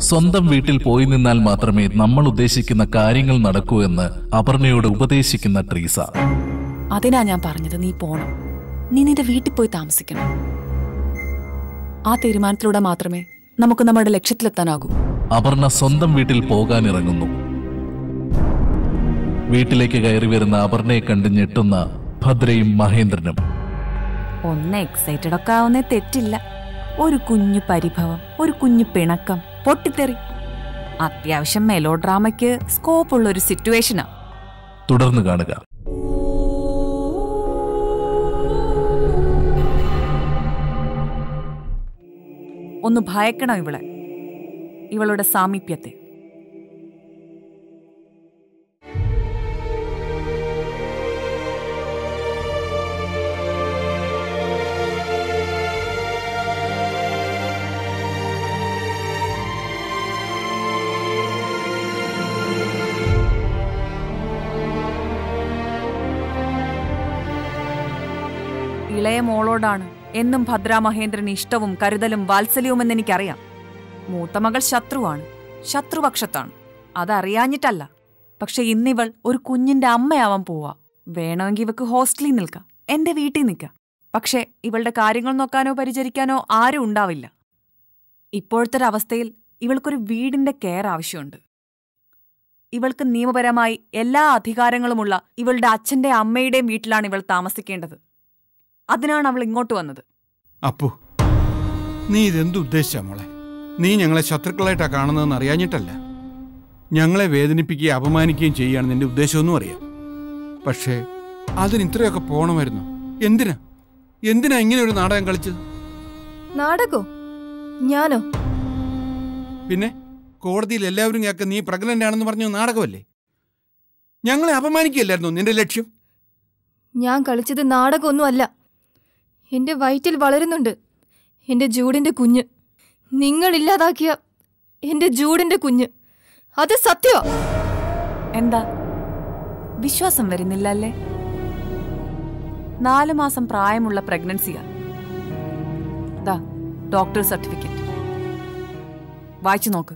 സ്വന്തം വീട്ടിൽ പോയി നിന്നാൽ മാത്രമേ നമ്മൾ ഉദ്ദേശിക്കുന്ന കാര്യങ്ങൾ നടക്കൂ എന്ന് അപർണയോട് ഉപദേശിക്കുന്ന ട്രീസ അതിനാ ഞാൻ പറഞ്ഞത് നീ പോണം നീ നിന്റെ വീട്ടിൽ പോയി താമസിക്കണം ആ തീരുമാനത്തിലൂടെ മാത്രമേ നമുക്ക് നമ്മുടെ ലക്ഷ്യത്തിലെത്താനാകൂ അപർണ സ്വന്തം വീട്ടിൽ പോകാനിറങ്ങുന്നു വീട്ടിലേക്ക് കയറി വരുന്ന അപർണയെ കണ്ട് ഞെട്ടുന്ന ഭദ്രയും മഹേന്ദ്രനും ഒന്ന് എക്സൈറ്റഡ് ഒക്കെ ആവുന്നേ തെറ്റില്ല ഒരു കുഞ്ഞു പരിഭവം ഒരു കുഞ്ഞു പിണക്കം പൊട്ടിത്തെറി അത്യാവശ്യം മെലോ ഡ്രാമയ്ക്ക് സ്കോപ്പ് ഉള്ള ഒരു സിറ്റുവേഷനാ തുടർന്ന് കാണുക ഒന്ന് ഭയക്കണം ഇവളെ ഇവളുടെ സാമീപ്യത്തെ ഇളയ മോളോടാണ് എന്നും ഭദ്രാ മഹേന്ദ്രന് ഇഷ്ടവും കരുതലും വാത്സല്യവുമെന്ന് എനിക്കറിയാം മൂത്ത മകൾ ശത്രുവാണ് ശത്രുപക്ഷത്താണ് അതറിയാഞ്ഞിട്ടല്ല പക്ഷെ ഇന്നിവൾ ഒരു കുഞ്ഞിന്റെ അമ്മയാവാൻ പോവാ വേണമെങ്കിൽ ഇവക്ക് ഹോസ്റ്റലിൽ നിൽക്കാം എന്റെ വീട്ടിൽ നിൽക്കാം പക്ഷെ ഇവളുടെ കാര്യങ്ങൾ നോക്കാനോ പരിചരിക്കാനോ ആരും ഉണ്ടാവില്ല ഇപ്പോഴത്തെ ഒരവസ്ഥയിൽ ഇവൾക്കൊരു വീടിന്റെ കെയർ ആവശ്യമുണ്ട് ഇവൾക്ക് നിയമപരമായി എല്ലാ അധികാരങ്ങളുമുള്ള ഇവളുടെ അച്ഛന്റെ അമ്മയുടെയും വീട്ടിലാണ് ഇവൾ താമസിക്കേണ്ടത് അതിനാണ് അവൾ ഇങ്ങോട്ട് വന്നത് അപ്പു നീ ഇതെന്ത് ഉദ്ദേശിച്ച മോളെ നീ ഞങ്ങളെ ശത്രുക്കളായിട്ടാ കാണുന്നതെന്ന് അറിയാഞ്ഞിട്ടല്ല ഞങ്ങളെ വേദനിപ്പിക്കുകയും അപമാനിക്കുകയും ചെയ്യുകയാണ് നിന്റെ ഉദ്ദേശമൊന്നും അറിയാം പക്ഷേ അതിന് ഇത്രയൊക്കെ പോണമായിരുന്നു എന്തിനാ എന്തിനാ ഇങ്ങനെ ഒരു നാടകം കളിച്ചത് നാടകോ ഞാനോ പിന്നെ കോടതിയിൽ എല്ലാവരും കേൾക്ക നീ പ്രഗ്നന്റ് ആണെന്ന് പറഞ്ഞു നാടകമല്ലേ ഞങ്ങളെ അപമാനിക്കുകയല്ലായിരുന്നു നിന്റെ ലക്ഷ്യം ഞാൻ കളിച്ചത് നാടകമൊന്നും അല്ല എന്റെ വയറ്റിൽ വളരുന്നുണ്ട് എന്റെ ജൂഡിന്റെ കുഞ്ഞ് നിങ്ങളില്ലാതാക്കിയ എന്റെ ജൂഡിന്റെ കുഞ്ഞ് അത് സത്യമാ എന്താ വിശ്വാസം വരുന്നില്ല അല്ലേ നാലു മാസം പ്രായമുള്ള പ്രഗ്നൻസിയാ ദാ ഡോക്ടർ സർട്ടിഫിക്കറ്റ് വായിച്ചു നോക്ക്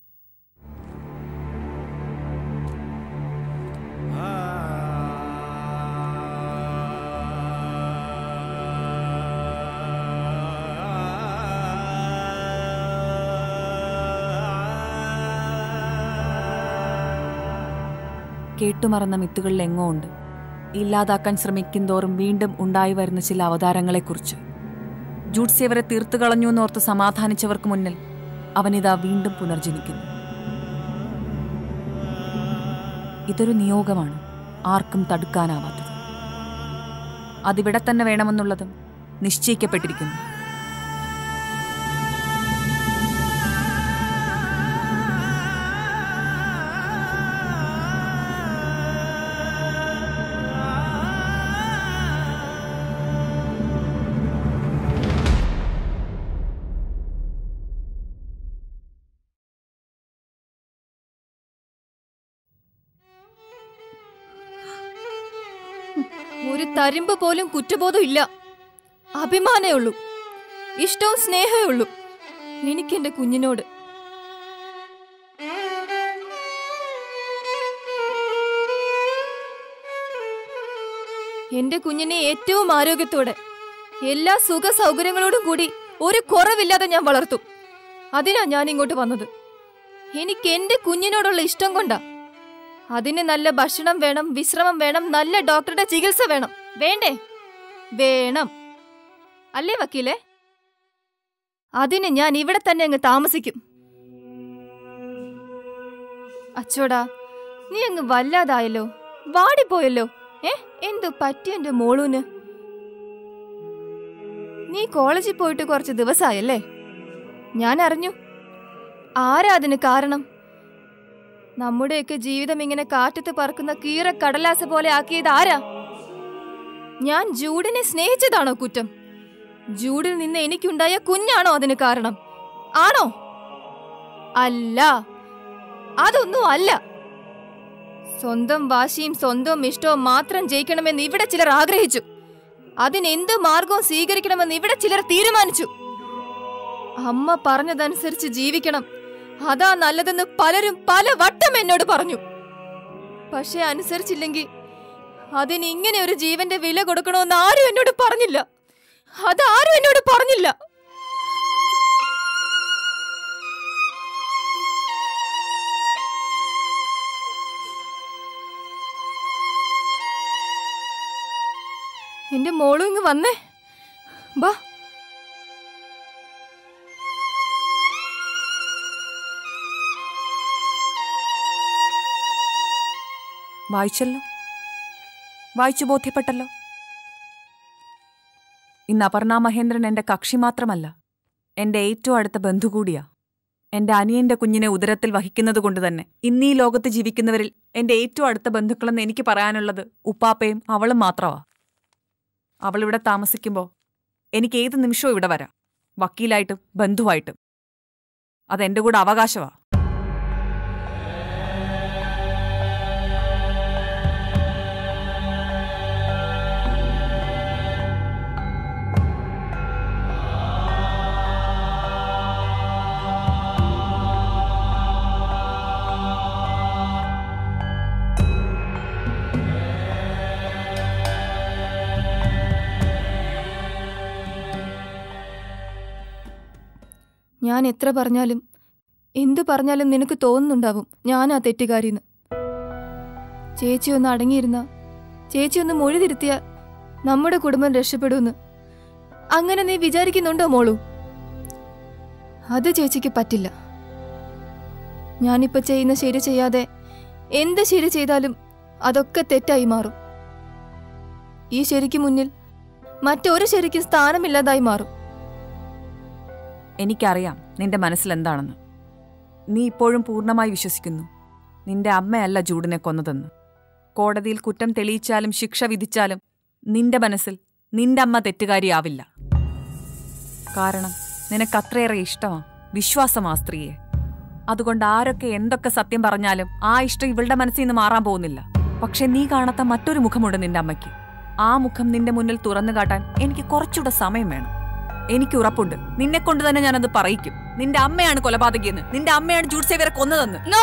കേട്ടുമറന്ന മിത്തുകളിൽ എങ്ങോ ഉണ്ട് ഇല്ലാതാക്കാൻ ശ്രമിക്കുന്തോറും വീണ്ടും ഉണ്ടായി വരുന്ന ചില അവതാരങ്ങളെക്കുറിച്ച് ജൂഡ്സി അവരെ തീർത്തു കളഞ്ഞു എന്നോർത്ത് സമാധാനിച്ചവർക്ക് മുന്നിൽ അവനിതാ വീണ്ടും പുനർജനിക്കുന്നു ഇതൊരു നിയോഗമാണ് ആർക്കും തടുക്കാനാവാത്തത് അതിവിടെ തന്നെ വേണമെന്നുള്ളതും നിശ്ചയിക്കപ്പെട്ടിരിക്കുന്നു ഒരു തരിമ്പ് പോലും കുറ്റബോധം ഇല്ല അഭിമാനേ ഉള്ളൂ ഇഷ്ടവും സ്നേഹമേ ഉള്ളൂ എനിക്കെന്റെ കുഞ്ഞിനോട് എന്റെ കുഞ്ഞിനെ ഏറ്റവും ആരോഗ്യത്തോടെ എല്ലാ സുഖ സൗകര്യങ്ങളോടും കൂടി ഒരു കുറവില്ലാതെ ഞാൻ വളർത്തും അതിനാ ഞാൻ ഇങ്ങോട്ട് വന്നത് എനിക്ക് എന്റെ കുഞ്ഞിനോടുള്ള ഇഷ്ടം കൊണ്ടാ അതിന് നല്ല ഭക്ഷണം വേണം വിശ്രമം വേണം നല്ല ഡോക്ടറുടെ ചികിത്സ വേണം വേണ്ടേ വേണം അല്ലേ വക്കീലേ അതിന് ഞാൻ ഇവിടെ തന്നെ അങ്ങ് താമസിക്കും അച്ചോടാ നീ അങ്ങ് വല്ലാതായല്ലോ വാടിപ്പോയല്ലോ ഏ എന്തു പറ്റി എന്റെ മോളൂന് നീ കോളേജിൽ പോയിട്ട് കുറച്ച് ദിവസമായല്ലേ ഞാൻ അറിഞ്ഞു ആരാ അതിന് കാരണം നമ്മുടെയൊക്കെ ജീവിതം ഇങ്ങനെ കാറ്റത്ത് പറക്കുന്ന കീറ കടലാസ പോലെ ആക്കിയത് ആരാ ഞാൻ ജൂഡിനെ സ്നേഹിച്ചതാണോ കുറ്റം ജൂഡിൽ നിന്ന് എനിക്കുണ്ടായ കുഞ്ഞാണോ അതിന് കാരണം ആണോ അല്ല അതൊന്നും അല്ല സ്വന്തം വാശിയും സ്വന്തം ഇഷ്ടവും മാത്രം ജയിക്കണമെന്ന് ഇവിടെ ചിലർ ആഗ്രഹിച്ചു അതിനെന്ത് മാർഗവും സ്വീകരിക്കണമെന്ന് ഇവിടെ ചിലർ തീരുമാനിച്ചു അമ്മ പറഞ്ഞതനുസരിച്ച് ജീവിക്കണം അതാ നല്ലതെന്ന് പലരും പല വട്ടം എന്നോട് പറഞ്ഞു പക്ഷെ അനുസരിച്ചില്ലെങ്കിൽ അതിന് ഇങ്ങനെ ഒരു ജീവന്റെ വില കൊടുക്കണമെന്ന് ആരും എന്നോട് പറഞ്ഞില്ല അതാരും എന്നോട് പറഞ്ഞില്ല എന്റെ മോളും ഇങ്ങ് വന്നേ ബാ വായിച്ചല്ലോ വായിച്ചു ബോധ്യപ്പെട്ടല്ലോ ഇന്ന് അപർണ മഹേന്ദ്രൻ എന്റെ കക്ഷി മാത്രമല്ല എന്റെ ഏറ്റവും അടുത്ത ബന്ധു കൂടിയാ എന്റെ അനിയന്റെ കുഞ്ഞിനെ ഉദരത്തിൽ വഹിക്കുന്നത് കൊണ്ട് തന്നെ ഇന്നീ ലോകത്ത് ജീവിക്കുന്നവരിൽ എന്റെ ഏറ്റവും അടുത്ത ബന്ധുക്കളെന്ന് എനിക്ക് പറയാനുള്ളത് ഉപ്പാപ്പയും അവളും മാത്രമാ അവൾ ഇവിടെ താമസിക്കുമ്പോൾ എനിക്ക് ഏത് നിമിഷവും ഇവിടെ വരാം വക്കീലായിട്ടും ബന്ധുവായിട്ടും അതെന്റെ കൂടെ അവകാശമാ ഞാൻ എത്ര പറഞ്ഞാലും എന്തു പറഞ്ഞാലും നിനക്ക് തോന്നുന്നുണ്ടാവും ഞാനാ തെറ്റുകാരിന്ന് ചേച്ചി ഒന്ന് അടങ്ങിയിരുന്ന ചേച്ചി ഒന്ന് മൊഴി തിരുത്തിയ നമ്മുടെ കുടുംബം രക്ഷപ്പെടുമെന്ന് അങ്ങനെ നീ വിചാരിക്കുന്നുണ്ടോ മോളു അത് ചേച്ചിക്ക് പറ്റില്ല ഞാനിപ്പോ ചെയ്യുന്ന ശരി ചെയ്യാതെ എന്ത് ശരി ചെയ്താലും അതൊക്കെ തെറ്റായി മാറും ഈ ശരിക്ക് മുന്നിൽ മറ്റൊരു ശരിക്കും സ്ഥാനമില്ലാതായി മാറും എനിക്കറിയാം നിന്റെ മനസ്സിൽ എന്താണെന്ന് നീ ഇപ്പോഴും പൂർണ്ണമായി വിശ്വസിക്കുന്നു നിന്റെ അമ്മയല്ല ജൂഡിനെ കൊന്നതെന്ന് കോടതിയിൽ കുറ്റം തെളിയിച്ചാലും ശിക്ഷ വിധിച്ചാലും നിന്റെ മനസ്സിൽ നിന്റെ അമ്മ തെറ്റുകാരിയാവില്ല കാരണം നിനക്കത്രയേറെ ഇഷ്ടമാ വിശ്വാസമാ സ്ത്രീയെ അതുകൊണ്ട് ആരൊക്കെ എന്തൊക്കെ സത്യം പറഞ്ഞാലും ആ ഇഷ്ടം ഇവളുടെ മനസ്സിൽ നിന്ന് മാറാൻ പോകുന്നില്ല പക്ഷെ നീ കാണാത്ത മറ്റൊരു മുഖമുണ്ട് നിന്റെ അമ്മയ്ക്ക് ആ മുഖം നിന്റെ മുന്നിൽ തുറന്നു കാട്ടാൻ എനിക്ക് കുറച്ചുകൂടെ സമയം വേണം എനിക്ക് ഉറപ്പുണ്ട് നിന്നെ കൊണ്ട് തന്നെ ഞാനത് പറയിക്കും നിന്റെ അമ്മയാണ് കൊലപാതകിയെന്ന് നിന്റെ അമ്മയാണ് ജൂഡ് സേവരെ കൊന്നതെന്ന് നോ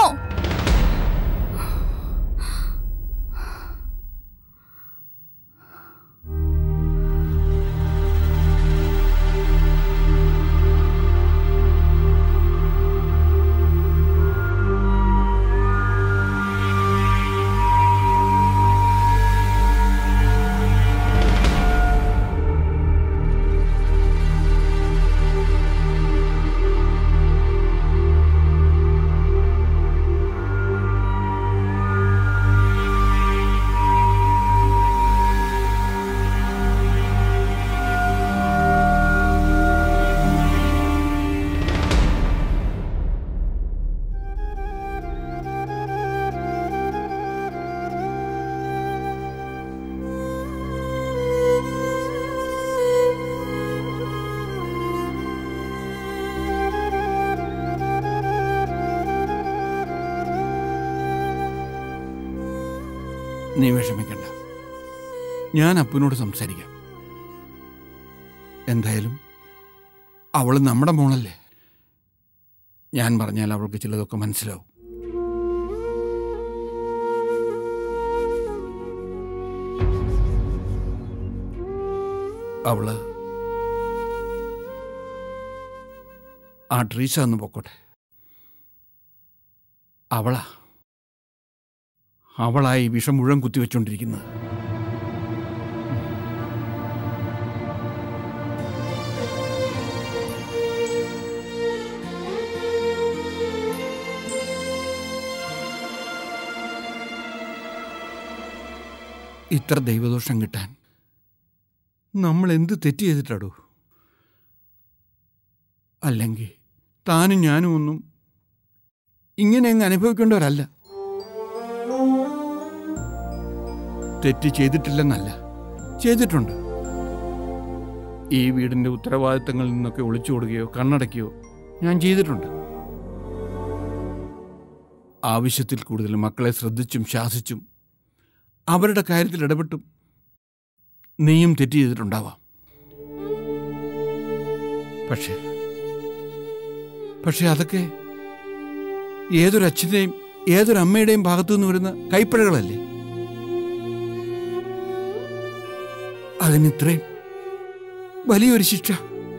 നീ വിഷമിക്കണ്ട ഞാൻ അപ്പനോട് സംസാരിക്കാം എന്തായാലും അവൾ നമ്മുടെ മോളല്ലേ ഞാൻ പറഞ്ഞാൽ അവൾക്ക് ചിലതൊക്കെ മനസ്സിലാവും അവള് ആ ട്രീസ ഒന്ന് പൊക്കോട്ടെ അവളാ അവളായി വിഷം മുഴുവൻ കുത്തിവെച്ചുകൊണ്ടിരിക്കുന്നത് ഇത്ര ദൈവദോഷം കിട്ടാൻ നമ്മൾ എന്ത് തെറ്റ് ചെയ്തിട്ടാടോ അല്ലെങ്കിൽ താനും ഞാനും ഒന്നും ഇങ്ങനെ അങ്ങ് അനുഭവിക്കേണ്ടവരല്ല തെറ്റ് ചെയ്തിട്ടില്ലെന്നല്ല ചെയ്തിട്ടുണ്ട് ഈ വീടിൻ്റെ ഉത്തരവാദിത്തങ്ങളിൽ നിന്നൊക്കെ ഒളിച്ചോടുകയോ കണ്ണടയ്ക്കുകയോ ഞാൻ ചെയ്തിട്ടുണ്ട് ആവശ്യത്തിൽ കൂടുതൽ മക്കളെ ശ്രദ്ധിച്ചും ശാസിച്ചും അവരുടെ കാര്യത്തിൽ ഇടപെട്ടും നീയും തെറ്റ് ചെയ്തിട്ടുണ്ടാവാം പക്ഷേ പക്ഷേ അതൊക്കെ ഏതൊരു അച്ഛൻ്റെയും ഏതൊരു അമ്മയുടെയും ഭാഗത്തു നിന്ന് വരുന്ന കൈപ്പിഴകളല്ലേ അതിന് ഇത്രയും വലിയൊരു ശിക്ഷ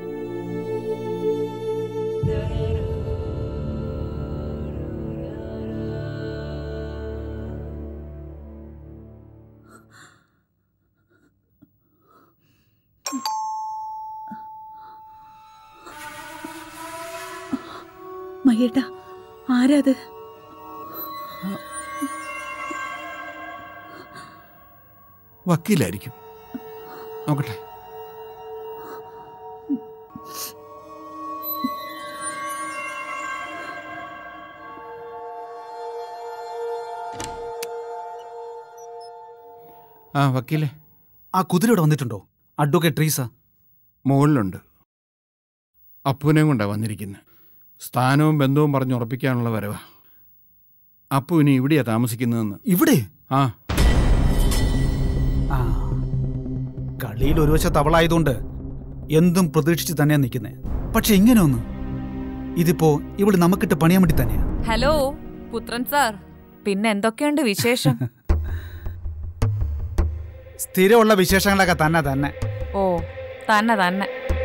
മയ്യേട്ട ആരാത് വക്കീലായിരിക്കും നോക്കട്ടെ ആ വക്കീലെ ആ കുതിര ഇവിടെ വന്നിട്ടുണ്ടോ അഡ്വക്കേറ്റ് ട്രീസ മുകളിലുണ്ട് അപ്പുവിനെയും കൊണ്ടാണ് വന്നിരിക്കുന്നത് സ്ഥാനവും ബന്ധവും പറഞ്ഞുറപ്പിക്കാനുള്ള വരവാ അപ്പു ഇനി ഇവിടെയാ താമസിക്കുന്നതെന്ന് ഇവിടെ ആ ആ കളിയിൽ ഒരു വശത്ത് അവളായതുകൊണ്ട് എന്തും പ്രതീക്ഷിച്ച് തന്നെയാ നിൽക്കുന്നത് പക്ഷെ ഇങ്ങനെ ഒന്ന് ഇതിപ്പോ ഇവിടെ നമുക്കിട്ട് പണിയാൻ വേണ്ടി തന്നെയാ ഹലോ പുത്രൻ സാർ പിന്നെ എന്തൊക്കെയുണ്ട് വിശേഷം സ്ഥിരമുള്ള വിശേഷങ്ങളൊക്കെ തന്നെ തന്നെ ഓ തന്നെ തന്നെ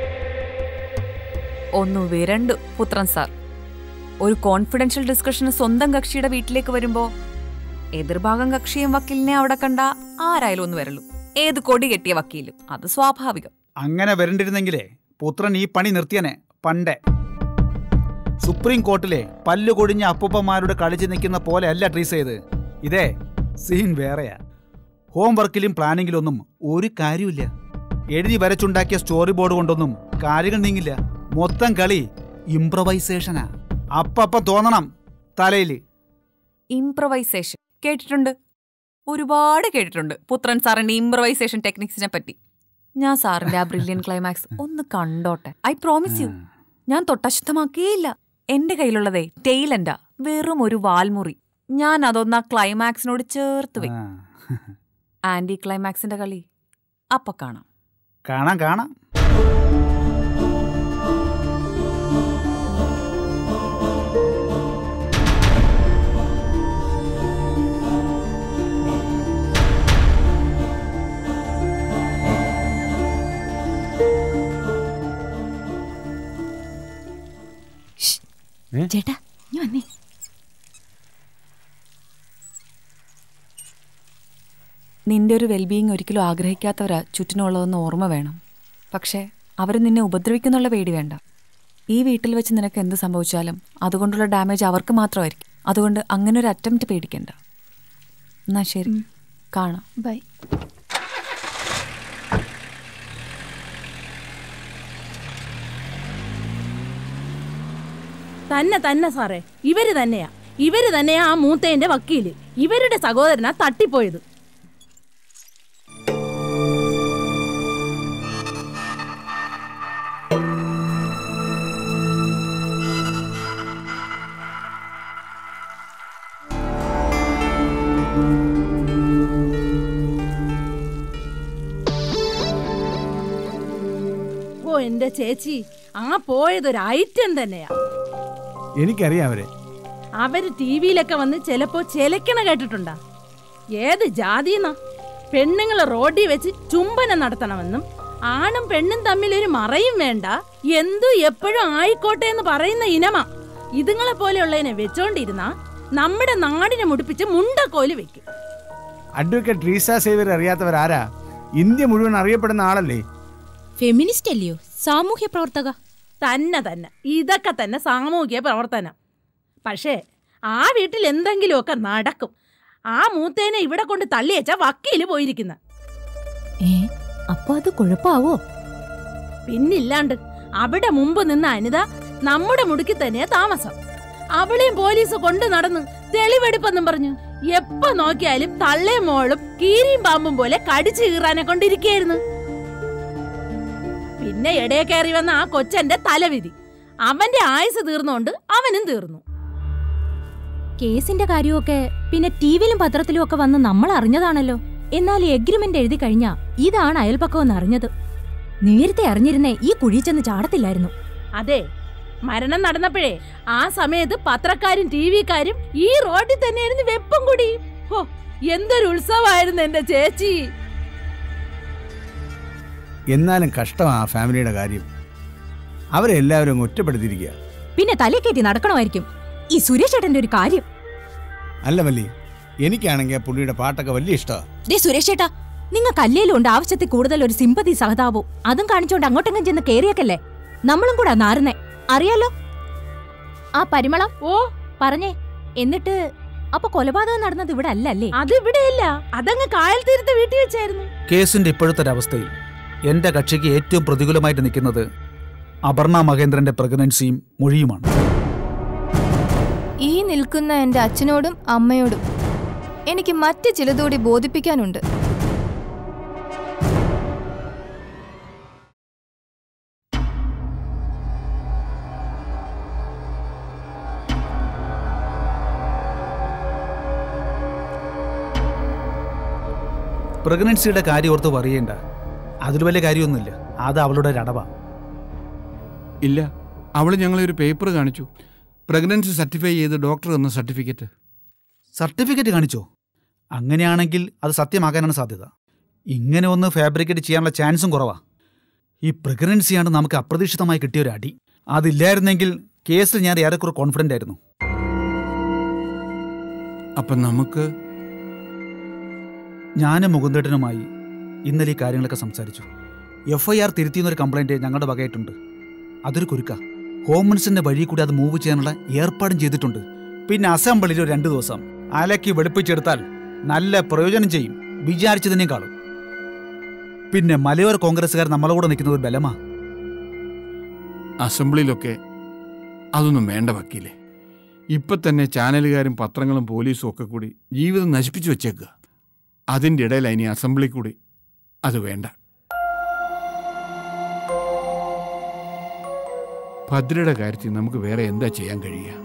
ഒന്നു വിരണ്ടു പുത്രൻ സാർ ഒരു കോൺഫിഡൻഷ്യൽ ഡിസ്കഷന് സ്വന്തം കക്ഷിയുടെ വീട്ടിലേക്ക് വരുമ്പോ എതിർഭാഗം കക്ഷിയും വക്കീലിനെ അവിടെ കണ്ട ആരായാലും ഒന്ന് വരള്ളൂ ഏത് കൊടി കെട്ടിയ വക്കീലും അത് സ്വാഭാവികം അങ്ങനെ വരണ്ടിരുന്നെങ്കിലേ പുത്രൻ ഈ പണി നിർത്തിയനെ പണ്ടേ സുപ്രീം കോർട്ടിലെ പല്ലു കൊടിഞ്ഞ അപ്പൂപ്പന്മാരോട് കളിച്ചു നിൽക്കുന്ന പോലെ അല്ല ട്രീസ് ചെയ്ത് ഇതേ സീൻ വേറെയാ ഹോംവർക്കിലും പ്ലാനിങ്ങിലൊന്നും ഒരു കാര്യമില്ല എഴുതി വരച്ചുണ്ടാക്കിയ സ്റ്റോറി ബോർഡ് കൊണ്ടൊന്നും കാര്യങ്ങൾ നീങ്ങില്ല മൊത്തം കളി ഇംപ്രവൈസേഷനാ അപ്പപ്പം തോന്നണം തലയില് ഇംപ്രവൈസേഷൻ കേട്ടിട്ടുണ്ട് ഒരുപാട് കേട്ടിട്ടുണ്ട് പുത്രൻ സാറിന്റെ ഇംപ്രവൈസേഷൻ ടെക്നിക്സിനെ പറ്റി ഞാൻ സാറിന്റെ ആ ബ്രില്യൻ ക്ലൈമാക്സ് ഒന്ന് കണ്ടോട്ടെ ഐ പ്രോമിസ് യു ഞാൻ തൊട്ടശുദ്ധമാക്കിയില്ല എന്റെ കയ്യിലുള്ളതേ ടെയിലൻഡാ വെറും ഒരു വാൽമുറി ഞാൻ അതൊന്ന് ആ ക്ലൈമാക്സിനോട് ചേർത്ത് വെക്കും ആ. ആന്റി ക്ലൈമാക്സിന്റെ കളി അപ്പൊ കാണാം കാണാം കാണാം ചേട്ടാ നീ വന്നേ നിന്റെ ഒരു വെൽബീയിങ് ഒരിക്കലും ആഗ്രഹിക്കാത്തവരാ ചുറ്റിനുള്ളതെന്ന് ഓർമ്മ വേണം പക്ഷേ അവർ നിന്നെ ഉപദ്രവിക്കുന്നുള്ള പേടി വേണ്ട ഈ വീട്ടിൽ വെച്ച് നിനക്ക് എന്ത് സംഭവിച്ചാലും അതുകൊണ്ടുള്ള ഡാമേജ് അവർക്ക് മാത്രമായിരിക്കും അതുകൊണ്ട് അങ്ങനെ ഒരു അറ്റംപ്റ്റ് പേടിക്കണ്ട എന്നാ ശരി കാണാം ബൈ തന്നെ തന്നെ സാറേ ഇവര് തന്നെയാ ഇവര് തന്നെയാ ആ മൂത്തേന്റെ വക്കീല് ഇവരുടെ സഹോദരനാ തട്ടിപ്പോയത് ഓ എന്റെ ചേച്ചി ആ പോയതൊരു ഐറ്റം തന്നെയാ എനിക്കറിയാം അവരെ അവര് ടി വിയിലൊക്കെ വന്ന് ചിലപ്പോ ചെലക്കണ കേട്ടിട്ടുണ്ടാ ഏത് ജാതിന്നാ പെണ്ണുങ്ങൾ റോഡിൽ വെച്ച് ചുംബനം നടത്തണമെന്നും ആണും പെണ്ണും തമ്മിൽ ഒരു മറയും വേണ്ട എന്തു എപ്പോഴും ആയിക്കോട്ടെ എന്ന് പറയുന്ന ഇനമാ ഇതുങ്ങളെ പോലെയുള്ളതിനെ വെച്ചോണ്ടിരുന്ന നമ്മുടെ നാടിനെ മുടിപ്പിച്ച് മുണ്ടക്കോല് വെക്കും അഡ്വക്കേറ്റ് ട്രീസ സേവർ അറിയാത്തവരാരാ ഇന്ത്യ മുഴുവൻ അറിയപ്പെടുന്ന ആളല്ലേ ഫെമിനിസ്റ്റ് അല്ലയോ സാമൂഹ്യ പ്രവർത്തക തന്നെ തന്നെ ഇതൊക്കെ തന്നെ സാമൂഹിക പ്രവർത്തനം പക്ഷേ ആ വീട്ടിൽ എന്തെങ്കിലുമൊക്കെ നടക്കും ആ മൂത്തേനെ ഇവിടെ കൊണ്ട് തള്ളിയച്ച വക്കീല് പോയിരിക്കുന്ന ഏ അപ്പൊ അത് കുഴപ്പാവോ പിന്നില്ലാണ്ട് അവിടെ മുമ്പ് നിന്ന അനിത നമ്മുടെ മുടുക്കി തന്നെയാ താമസം അവളെയും പോലീസ് കൊണ്ടു നടന്ന് തെളിവെടുപ്പെന്നും പറഞ്ഞു എപ്പോ നോക്കിയാലും തള്ളയും മോളും കീരിയും പാമ്പും പോലെ കടിച്ചു കീറാനെ കൊണ്ടിരിക്കുകയായിരുന്നു പിന്നെ ഇടയെ കയറി വന്ന ആ കൊച്ചന്റെ തലവിധി അവന്റെ ആയുസ് തീർന്നുകൊണ്ട് അവനും തീർന്നു കേസിന്റെ കാര്യമൊക്കെ പിന്നെ ടിവിയിലും പത്രത്തിലും ഒക്കെ വന്ന് നമ്മൾ അറിഞ്ഞതാണല്ലോ എന്നാൽ എഗ്രിമെന്റ് എഴുതി കഴിഞ്ഞാ ഇതാണ് അയൽപക്കമെന്ന് അറിഞ്ഞത് നേരത്തെ അറിഞ്ഞിരുന്നേ ഈ കുഴി ചെന്ന് ചാടത്തില്ലായിരുന്നു അതെ മരണം നടന്നപ്പോഴേ ആ സമയത്ത് പത്രക്കാരും ടി വിക്കാരും ഈ റോഡിൽ തന്നെയായിരുന്നു വെപ്പം കൂടി ഹോ എന്തൊരു ഉത്സവമായിരുന്നു എന്റെ ചേച്ചി എന്നാലും കഷ്ടമാണ് ആ ഫാമിലിയുടെ കാര്യം അവരെ എല്ലാവരും അങ്ങ് ഒറ്റപ്പെടുത്തിയിരിക്കുക പിന്നെ തലേ കയറ്റി നടക്കണമായിരിക്കും ഈ സുരേഷ് ഏട്ടന്റെ ഒരു കാര്യം അല്ല മല്ലി എനിക്കാണെങ്കിൽ പുള്ളിയുടെ പാട്ടൊക്കെ വലിയ ഇഷ്ടമാണ് ദേ സുരേഷ് ഏട്ടാ നിങ്ങൾക്ക് അല്ലേലും ഉണ്ട് ആവശ്യത്തിൽ കൂടുതൽ ഒരു സിമ്പതി സഹതാപവും അതും കാണിച്ചോണ്ട് അങ്ങോട്ടെങ്കിലും ചെന്ന് കേറിയേക്കല്ലേ നമ്മളും കൂടെ നാറുന്നേ അറിയാലോ ആ പരിമളം ഓ പറഞ്ഞേ എന്നിട്ട് അപ്പൊ കൊലപാതകം നടന്നത് ഇവിടെ അല്ലല്ലേ അത് ഇവിടെയല്ല അതങ്ങ് കായൽ തീരത്ത് വീട്ടിൽ വെച്ചായിരുന്നു കേസിന്റെ ഇപ്പോഴത്തെ ഒരവസ്ഥയിൽ എന്റെ കക്ഷിക്ക് ഏറ്റവും പ്രതികൂലമായിട്ട് നിൽക്കുന്നത് അപർണ മഹേന്ദ്രന്റെ പ്രഗ്നൻസിയും മൊഴിയുമാണ് ഈ നിൽക്കുന്ന എൻ്റെ അച്ഛനോടും അമ്മയോടും എനിക്ക് മറ്റ് ചിലതുകൂടി ബോധിപ്പിക്കാനുണ്ട് പ്രഗ്നൻസിയുടെ കാര്യം ഓർത്ത് പറയേണ്ട അതിൽ വലിയ കാര്യമൊന്നുമില്ല അത് അവളുടെ ഒരു അടവാ ഇല്ല അവൾ ഞങ്ങളെ ഒരു പേപ്പർ കാണിച്ചു പ്രഗ്നൻസി സർട്ടിഫൈ ചെയ്ത് ഡോക്ടർ തന്ന സർട്ടിഫിക്കറ്റ് സർട്ടിഫിക്കറ്റ് കാണിച്ചോ അങ്ങനെയാണെങ്കിൽ അത് സത്യമാകാനാണ് സാധ്യത ഇങ്ങനെ ഒന്ന് ഫാബ്രിക്കേറ്റ് ചെയ്യാനുള്ള ചാൻസും കുറവാ ഈ പ്രഗ്നൻസിയാണ് നമുക്ക് അപ്രതീക്ഷിതമായി കിട്ടിയ ഒരു അടി അതില്ലായിരുന്നെങ്കിൽ കേസിൽ ഞാൻ ഏറെക്കുറെ കോൺഫിഡൻ്റ് ആയിരുന്നു അപ്പം നമുക്ക് ഞാനും മുകുന്ദേട്ടനുമായി ഇന്നലെ ഈ കാര്യങ്ങളൊക്കെ സംസാരിച്ചു എഫ് ഐ ആർ തിരുത്തിയെന്നൊരു കംപ്ലൈൻറ്റ് ഞങ്ങളുടെ വകയായിട്ടുണ്ട് അതൊരു കുരുക്ക ഹോമൻസിന്റെ വഴി കൂടി അത് മൂവ് ചെയ്യാനുള്ള ഏർപ്പാടും ചെയ്തിട്ടുണ്ട് പിന്നെ അസംബ്ലിയിൽ ഒരു രണ്ട് ദിവസം അലക്കി വെളുപ്പിച്ചെടുത്താൽ നല്ല പ്രയോജനം ചെയ്യും വിചാരിച്ചതിനേക്കാളും പിന്നെ മലയോര കോൺഗ്രസ്സുകാർ നമ്മളെ കൂടെ നിൽക്കുന്നത് ഒരു ബലമാ അസംബ്ലിയിലൊക്കെ അതൊന്നും വേണ്ട വക്കീലെ ഇപ്പം തന്നെ ചാനലുകാരും പത്രങ്ങളും പോലീസും ഒക്കെ കൂടി ജീവിതം നശിപ്പിച്ചു വെച്ചേക്കുക അതിൻ്റെ ഇടയിൽ ഇനി അസംബ്ലി കൂടി അത് വേണ്ട ഭദ്രയുടെ കാര്യത്തിൽ നമുക്ക് വേറെ എന്താ ചെയ്യാൻ കഴിയുക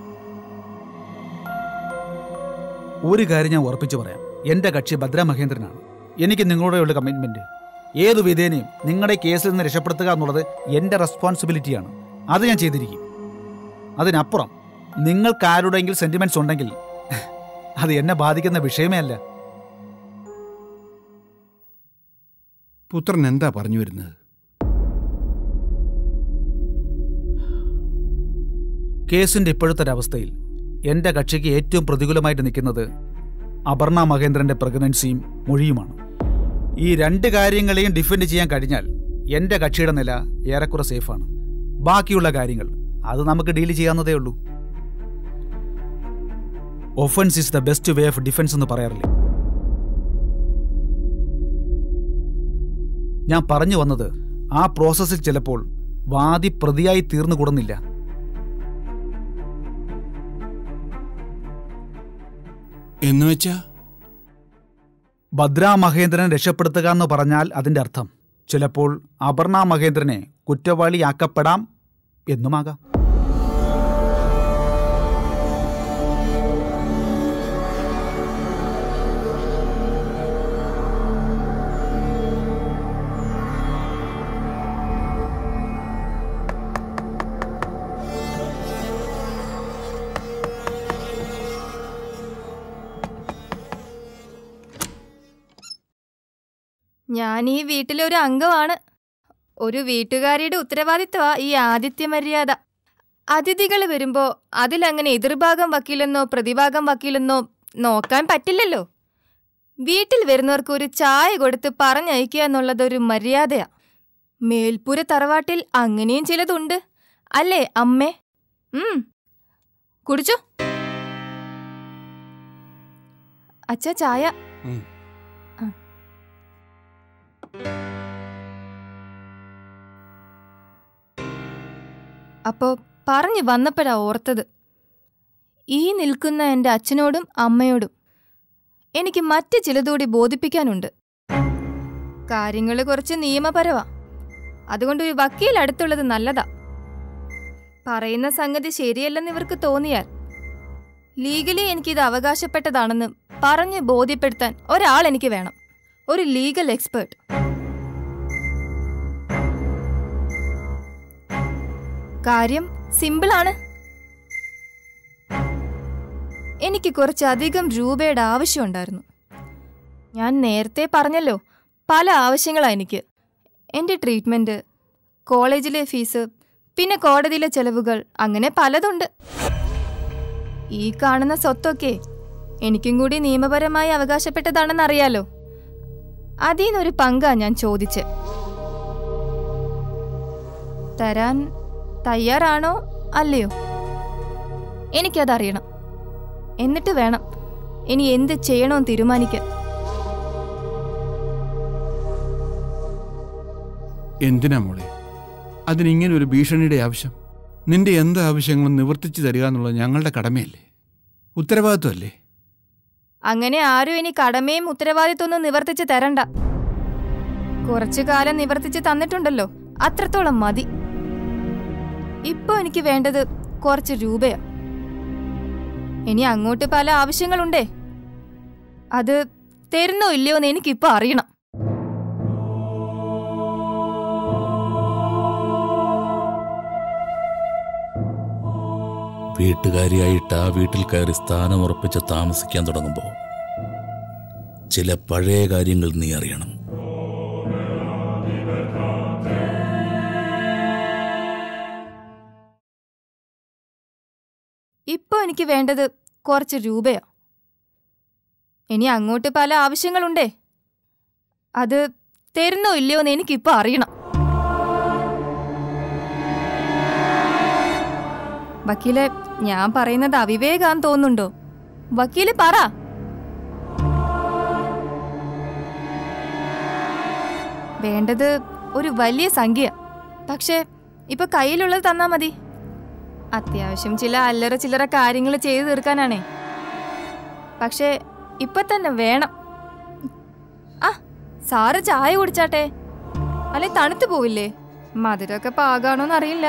ഒരു കാര്യം ഞാൻ ഉറപ്പിച്ചു പറയാം എന്റെ കക്ഷി ഭദ്ര മഹേന്ദ്രനാണ് എനിക്ക് നിങ്ങളോടുള്ള കമ്മിറ്റ്മെന്റ് ഏതു വിധേനയും നിങ്ങളുടെ കേസിൽ നിന്ന് രക്ഷപ്പെടുത്തുക എന്നുള്ളത് എന്റെ റെസ്പോൺസിബിലിറ്റിയാണ് അത് ഞാൻ ചെയ്തിരിക്കും അതിനപ്പുറം നിങ്ങൾക്ക് ആരുടെയെങ്കിലും സെന്റിമെന്റ്സ് ഉണ്ടെങ്കിൽ അത് എന്നെ ബാധിക്കുന്ന വിഷയമേ അല്ല പുത്രൻ എന്താ പറഞ്ഞു വരുന്നത് കേസിന്റെ ഇപ്പോഴത്തെ ഒരവസ്ഥയിൽ എന്റെ കക്ഷിക്ക് ഏറ്റവും പ്രതികൂലമായിട്ട് നിൽക്കുന്നത് അപർണ മഹേന്ദ്രന്റെ പ്രഗ്നൻസിയും മൊഴിയുമാണ് ഈ രണ്ട് കാര്യങ്ങളെയും ഡിഫെൻഡ് ചെയ്യാൻ കഴിഞ്ഞാൽ എന്റെ കക്ഷിയുടെ നില ഏറെക്കുറെ സേഫാണ് ബാക്കിയുള്ള കാര്യങ്ങൾ അത് നമുക്ക് ഡീൽ ചെയ്യാവുന്നതേ ഉള്ളൂ offence is the best way of defence എന്ന് പറയാറില്ലേ ഞാൻ പറഞ്ഞു വന്നത് ആ പ്രോസസ്സിൽ ചിലപ്പോൾ വാദി പ്രതിയായി തീർന്നുകൂടുന്നില്ല എന്ന് വെച്ചാ ഭദ്ര മഹേന്ദ്രനെ രക്ഷപ്പെടുത്തുക എന്ന് പറഞ്ഞാൽ അതിന്റെ അർത്ഥം ചിലപ്പോൾ അപർണ മഹേന്ദ്രനെ കുറ്റവാളിയാക്കപ്പെടാം എന്നുമാകാം ഞാൻ ഈ വീട്ടിലെ ഒരു അംഗമാണ് ഒരു വീട്ടുകാരിയുടെ ഉത്തരവാദിത്വമാ ഈ ആതിഥ്യ മര്യാദ അതിഥികൾ വരുമ്പോ അതിലങ്ങനെ എതിർഭാഗം വക്കീലെന്നോ പ്രതിഭാഗം വക്കീലെന്നോ നോക്കാൻ പറ്റില്ലല്ലോ വീട്ടിൽ വരുന്നവർക്ക് ഒരു ചായ കൊടുത്ത് പറഞ്ഞയക്കുക എന്നുള്ളത് ഒരു മര്യാദയാ മേൽപ്പുര തറവാട്ടിൽ അങ്ങനെയും ചിലതുണ്ട് അല്ലേ അമ്മേ ഉം കുടിച്ചോ അച്ഛ ചായ ഉം. ആ. അപ്പോ പറഞ്ഞു വന്നപ്പോഴാ ഓർത്തത് ഈ നിൽക്കുന്ന എൻ്റെ അച്ഛനോടും അമ്മയോടും എനിക്ക് മറ്റ് ചിലതുകൂടി ബോധിപ്പിക്കാനുണ്ട് കാര്യങ്ങൾ കുറച്ച് നിയമപരവാ അതുകൊണ്ട് ഒരു വക്കീൽ അടുത്തുള്ളത് നല്ലതാ പറയുന്ന സംഗതി ശരിയല്ലെന്ന് ഇവർക്ക് തോന്നിയാൽ ലീഗലി എനിക്കിത് അവകാശപ്പെട്ടതാണെന്ന് പറഞ്ഞ് ബോധ്യപ്പെടുത്താൻ ഒരാൾ എനിക്ക് വേണം ഒരു ലീഗൽ എക്സ്പേർട്ട് കാര്യം സിമ്പിളാണ് എനിക്ക് കുറച്ചധികം രൂപയുടെ ആവശ്യമുണ്ടായിരുന്നു ഞാൻ നേരത്തെ പറഞ്ഞല്ലോ പല ആവശ്യങ്ങളാണ് എനിക്ക് എൻ്റെ ട്രീറ്റ്മെൻറ്റ് കോളേജിലെ ഫീസ് പിന്നെ കോടതിയിലെ ചെലവുകൾ അങ്ങനെ പലതുണ്ട് ഈ കാണുന്ന സ്വത്തൊക്കെ എനിക്കും കൂടി നിയമപരമായി അവകാശപ്പെട്ടതാണെന്നറിയാലോ അതിൽ നിന്നൊരു പങ്കാ ഞാൻ ചോദിച്ച് തരാൻ തയ്യാറാണോ അല്ലയോ എനിക്കതറിയണം എന്നിട്ട് വേണം ഇനി എന്ത് ചെയ്യണമെന്ന് തീരുമാനിക്കാൻ എന്തിനാ മോളെ അതിനിങ്ങനെ ഒരു ഭീഷണിയുടെ ആവശ്യം നിന്റെ എന്ത് ആവശ്യങ്ങളും നിവർത്തിച്ചു തരിക എന്നുള്ളത് ഞങ്ങളുടെ കടമയല്ലേ ഉത്തരവാദിത്വമല്ലേ അങ്ങനെ ആരും ഇനി കടമയും ഉത്തരവാദിത്വമൊന്നും നിവർത്തിച്ച് തരണ്ട കുറച്ചു കാലം നിവർത്തിച്ച് തന്നിട്ടുണ്ടല്ലോ അത്രത്തോളം മതി ഇപ്പൊ എനിക്ക് വേണ്ടത് കുറച്ച് രൂപയാ ഇനി അങ്ങോട്ട് പല ആവശ്യങ്ങളുണ്ടേ അത് തരുന്നോ ഇല്ലയോ എന്ന് എനിക്കിപ്പോ അറിയണം വീട്ടുകാരിയായിട്ട് ആ വീട്ടിൽ കയറി സ്ഥാനമുറപ്പിച്ച് താമസിക്കാൻ തുടങ്ങുമ്പോൾ ചില പഴയ കാര്യങ്ങൾ നീ അറിയണം ഇപ്പൊ എനിക്ക് വേണ്ടത് കുറച്ച് രൂപയാ ഇനി അങ്ങോട്ട് പല ആവശ്യങ്ങളുണ്ടേ അത് തരുന്നോ ഇല്ലയോ എന്ന് എനിക്കിപ്പോ അറിയണം വക്കീലെ ഞാൻ പറയുന്നത് അവിവേകാന്ന് തോന്നുന്നുണ്ടോ വക്കീല് പറ വേണ്ടത് ഒരു വലിയ സംഖ്യ പക്ഷേ ഇപ്പൊ കയ്യിലുള്ളത് തന്നാ മതി അത്യാവശ്യം ചില അല്ലറ ചില്ലറ കാര്യങ്ങൾ ചെയ്തു തീർക്കാനാണേ പക്ഷേ ഇപ്പൊ തന്നെ വേണം ആ സാറ് ചായ കുടിച്ചാട്ടെ അല്ലെ തണുത്തു പോവില്ലേ മധുരമൊക്കെ പാകാണോന്ന് അറിയില്ല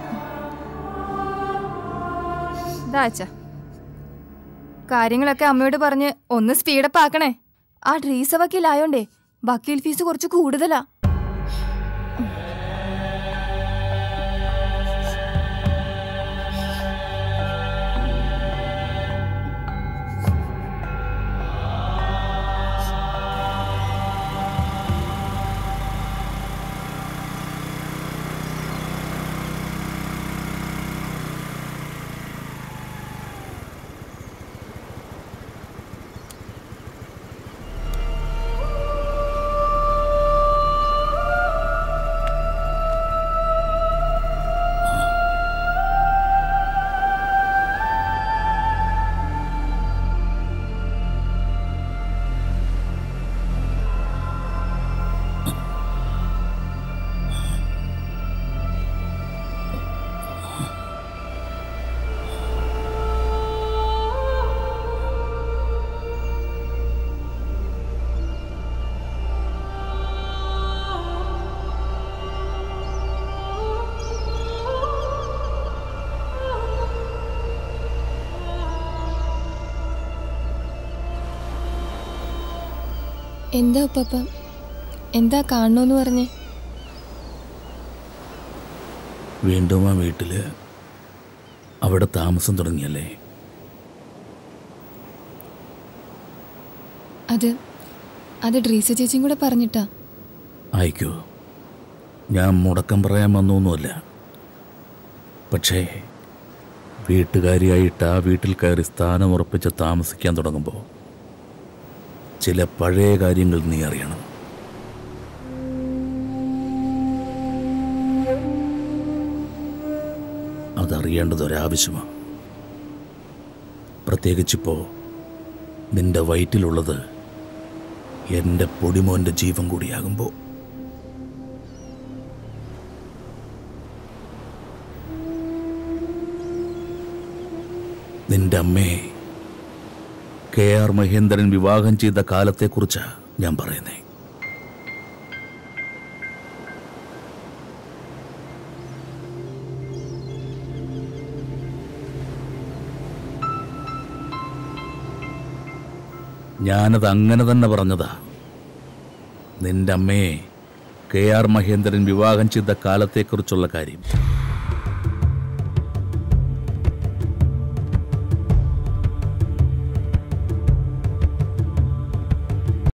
ദാച്ച കാര്യങ്ങളൊക്കെ അമ്മയോട് പറഞ്ഞ് ഒന്ന് സ്പീഡപ്പ് ആക്കണേ ആ ഡ്രീസ വക്കീലായോണ്ടേ വക്കീൽ ഫീസ് കുറച്ച് കൂടുതലാ എന്താ ഉപ്പപ്പ എന്താ കാണണോന്ന് പറഞ്ഞേ വീണ്ടും ആ വീട്ടില് അവിടെ താമസം തുടങ്ങിയല്ലേ അത് അത് ഡ്രീസ ചേച്ചിയും കൂടെ പറഞ്ഞിട്ടാ ആയിക്കോ ഞാൻ മുടക്കം പറയാൻ വന്നൊന്നുമല്ല പക്ഷേ വീട്ടുകാരിയായിട്ട് ആ വീട്ടിൽ കയറി സ്ഥാനമുറപ്പിച്ച് താമസിക്കാൻ തുടങ്ങുമ്പോൾ ചില പഴയ കാര്യങ്ങൾ നീ അറിയണം അതറിയേണ്ടത് ഒരാവശ്യമാണ് പ്രത്യേകിച്ചിപ്പോൾ നിന്റെ വയറ്റിലുള്ളത് എൻ്റെ പൊടിമോൻ്റെ ജീവൻ കൂടിയാകുമ്പോൾ നിന്റെ അമ്മയെ കെ ആർ മഹേന്ദ്രൻ വിവാഹം ചെയ്ത കാലത്തെക്കുറിച്ചാണ് ഞാൻ പറയുന്നേ ഞാനത് അങ്ങനെ തന്നെ പറഞ്ഞതാ നിന്റെ അമ്മയെ കെ ആർ മഹേന്ദ്രൻ വിവാഹം ചെയ്ത കാലത്തെക്കുറിച്ചുള്ള കാര്യം